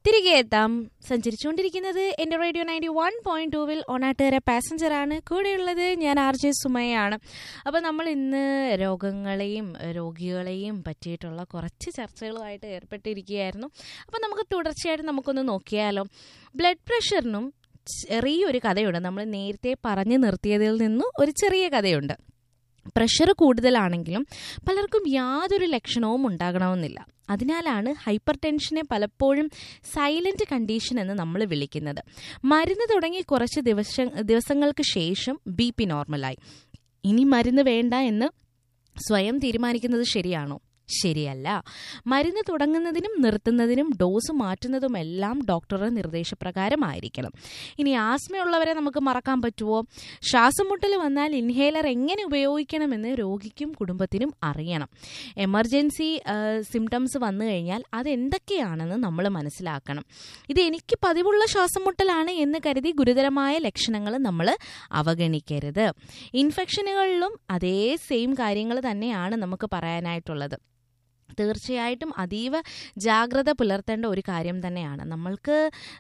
തിരികെ എത്താം സഞ്ചരിച്ചുകൊണ്ടിരിക്കുന്നത് എൻ്റെ റേഡിയോ നയൻറ്റി വൺ പോയിന്റ് ടൂവിൽ ഓണാട്ടുകര പാസഞ്ചറാണ് കൂടെയുള്ളത് ഞാൻ ആർ ജെ സുമയാണ് അപ്പോൾ നമ്മൾ ഇന്ന് രോഗങ്ങളെയും രോഗികളെയും പറ്റിയിട്ടുള്ള കുറച്ച് ചർച്ചകളുമായിട്ട് ഏർപ്പെട്ടിരിക്കുകയായിരുന്നു അപ്പോൾ നമുക്ക് തുടർച്ചയായിട്ട് നമുക്കൊന്ന് നോക്കിയാലോ ബ്ലഡ് പ്രഷറിനും ചെറിയൊരു കഥയുണ്ട് നമ്മൾ നേരത്തെ പറഞ്ഞു നിർത്തിയതിൽ നിന്നും ഒരു ചെറിയ കഥയുണ്ട് പ്രഷർ കൂടുതലാണെങ്കിലും പലർക്കും യാതൊരു ലക്ഷണവും ഉണ്ടാകണമെന്നില്ല അതിനാലാണ് ഹൈപ്പർ ടെൻഷനെ പലപ്പോഴും സൈലന്റ് കണ്ടീഷൻ എന്ന് നമ്മൾ വിളിക്കുന്നത് മരുന്ന് തുടങ്ങി കുറച്ച് ദിവസ ദിവസങ്ങൾക്ക് ശേഷം ബി പി നോർമലായി ഇനി മരുന്ന് വേണ്ട എന്ന് സ്വയം തീരുമാനിക്കുന്നത് ശരിയാണോ ശരിയല്ല മരുന്ന് തുടങ്ങുന്നതിനും നിർത്തുന്നതിനും ഡോസ് മാറ്റുന്നതുമെല്ലാം ഡോക്ടറുടെ നിർദ്ദേശപ്രകാരമായിരിക്കണം ഇനി ആസ്മയുള്ളവരെ നമുക്ക് മറക്കാൻ പറ്റുമോ ശ്വാസമുട്ടൽ വന്നാൽ ഇൻഹേലർ എങ്ങനെ ഉപയോഗിക്കണമെന്ന് രോഗിക്കും കുടുംബത്തിനും അറിയണം എമർജൻസി സിംറ്റംസ് വന്നു കഴിഞ്ഞാൽ അതെന്തൊക്കെയാണെന്ന് നമ്മൾ മനസ്സിലാക്കണം ഇത് എനിക്ക് പതിവുള്ള ശ്വാസമുട്ടലാണ് എന്ന് കരുതി ഗുരുതരമായ ലക്ഷണങ്ങൾ നമ്മൾ അവഗണിക്കരുത് ഇൻഫെക്ഷനുകളിലും അതേ സെയിം കാര്യങ്ങൾ തന്നെയാണ് നമുക്ക് പറയാനായിട്ടുള്ളത് തീർച്ചയായിട്ടും അതീവ ജാഗ്രത പുലർത്തേണ്ട ഒരു കാര്യം തന്നെയാണ് നമ്മൾക്ക്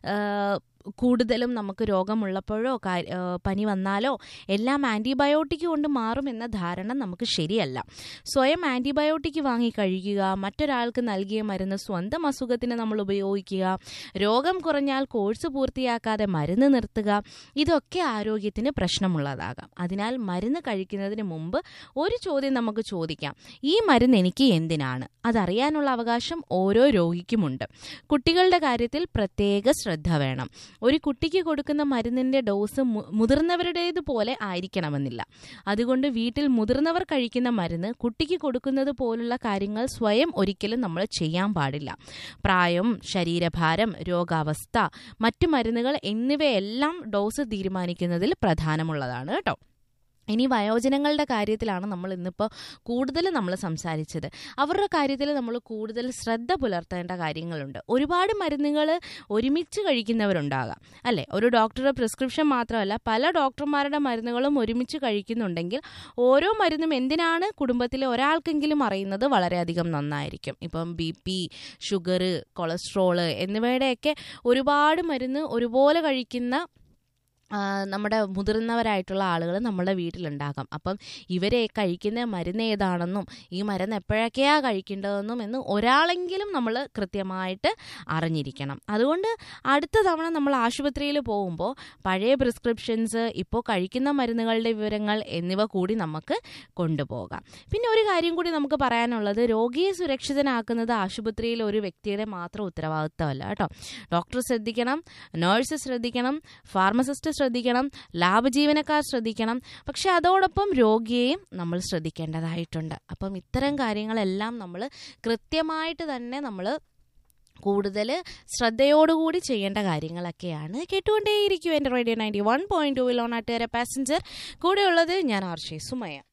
കൂടുതലും നമുക്ക് രോഗമുള്ളപ്പോഴോ പനി വന്നാലോ എല്ലാം ആൻറ്റിബയോട്ടിക് കൊണ്ട് മാറുമെന്ന ധാരണ നമുക്ക് ശരിയല്ല സ്വയം ആൻറ്റിബയോട്ടിക് വാങ്ങി കഴിക്കുക മറ്റൊരാൾക്ക് നൽകിയ മരുന്ന് സ്വന്തം അസുഖത്തിന് നമ്മൾ ഉപയോഗിക്കുക രോഗം കുറഞ്ഞാൽ കോഴ്സ് പൂർത്തിയാക്കാതെ മരുന്ന് നിർത്തുക ഇതൊക്കെ ആരോഗ്യത്തിന് പ്രശ്നമുള്ളതാകാം അതിനാൽ മരുന്ന് കഴിക്കുന്നതിന് മുമ്പ് ഒരു ചോദ്യം നമുക്ക് ചോദിക്കാം ഈ മരുന്ന് എനിക്ക് എന്തിനാണ് അതറിയാനുള്ള അവകാശം ഓരോ രോഗിക്കുമുണ്ട് കുട്ടികളുടെ കാര്യത്തിൽ പ്രത്യേക ശ്രദ്ധ വേണം ഒരു കുട്ടിക്ക് കൊടുക്കുന്ന മരുന്നിന്റെ ഡോസ് മുതിർന്നവരുടേതുപോലെ ആയിരിക്കണമെന്നില്ല അതുകൊണ്ട് വീട്ടിൽ മുതിർന്നവർ കഴിക്കുന്ന മരുന്ന് കുട്ടിക്ക് കൊടുക്കുന്നത് പോലുള്ള കാര്യങ്ങൾ സ്വയം ഒരിക്കലും നമ്മൾ ചെയ്യാൻ പാടില്ല പ്രായം ശരീരഭാരം രോഗാവസ്ഥ മറ്റു മരുന്നുകൾ എന്നിവയെല്ലാം ഡോസ് തീരുമാനിക്കുന്നതിൽ പ്രധാനമുള്ളതാണ് കേട്ടോ ഇനി വയോജനങ്ങളുടെ കാര്യത്തിലാണ് നമ്മൾ ഇന്നിപ്പോൾ കൂടുതൽ നമ്മൾ സംസാരിച്ചത് അവരുടെ കാര്യത്തിൽ നമ്മൾ കൂടുതൽ ശ്രദ്ധ പുലർത്തേണ്ട കാര്യങ്ങളുണ്ട് ഒരുപാട് മരുന്നുകൾ ഒരുമിച്ച് കഴിക്കുന്നവരുണ്ടാകാം അല്ലേ ഒരു ഡോക്ടറുടെ പ്രിസ്ക്രിപ്ഷൻ മാത്രമല്ല പല ഡോക്ടർമാരുടെ മരുന്നുകളും ഒരുമിച്ച് കഴിക്കുന്നുണ്ടെങ്കിൽ ഓരോ മരുന്നും എന്തിനാണ് കുടുംബത്തിലെ ഒരാൾക്കെങ്കിലും അറിയുന്നത് വളരെയധികം നന്നായിരിക്കും ഇപ്പം ബി പി ഷുഗർ കൊളസ്ട്രോള് എന്നിവയുടെയൊക്കെ ഒരുപാട് മരുന്ന് ഒരുപോലെ കഴിക്കുന്ന നമ്മുടെ മുതിർന്നവരായിട്ടുള്ള ആളുകൾ നമ്മുടെ വീട്ടിലുണ്ടാകാം അപ്പം ഇവരെ കഴിക്കുന്ന മരുന്ന് ഏതാണെന്നും ഈ മരുന്ന് എപ്പോഴൊക്കെയാണ് കഴിക്കേണ്ടതെന്നും എന്ന് ഒരാളെങ്കിലും നമ്മൾ കൃത്യമായിട്ട് അറിഞ്ഞിരിക്കണം അതുകൊണ്ട് അടുത്ത തവണ നമ്മൾ ആശുപത്രിയിൽ പോകുമ്പോൾ പഴയ പ്രിസ്ക്രിപ്ഷൻസ് ഇപ്പോൾ കഴിക്കുന്ന മരുന്നുകളുടെ വിവരങ്ങൾ എന്നിവ കൂടി നമുക്ക് കൊണ്ടുപോകാം പിന്നെ ഒരു കാര്യം കൂടി നമുക്ക് പറയാനുള്ളത് രോഗിയെ സുരക്ഷിതനാക്കുന്നത് ആശുപത്രിയിൽ ഒരു വ്യക്തിയുടെ മാത്രം ഉത്തരവാദിത്തമല്ല കേട്ടോ ഡോക്ടർ ശ്രദ്ധിക്കണം നേഴ്സ് ശ്രദ്ധിക്കണം ഫാർമസിസ്റ്റ് ശ്രദ്ധിക്കണം ലാബ് ജീവനക്കാർ ശ്രദ്ധിക്കണം പക്ഷെ അതോടൊപ്പം രോഗിയെയും നമ്മൾ ശ്രദ്ധിക്കേണ്ടതായിട്ടുണ്ട് അപ്പം ഇത്തരം കാര്യങ്ങളെല്ലാം നമ്മൾ കൃത്യമായിട്ട് തന്നെ നമ്മൾ കൂടുതൽ ശ്രദ്ധയോടുകൂടി ചെയ്യേണ്ട കാര്യങ്ങളൊക്കെയാണ് കേട്ടുകൊണ്ടേയിരിക്കും എൻ്റെ റേഡിയോ നയൻറ്റി വൺ പോയിന്റ് ടൂവിൽ ഓണാട്ടുകാരെ പാസഞ്ചർ കൂടെയുള്ളത് ഞാൻ ആർഷേ സുമയ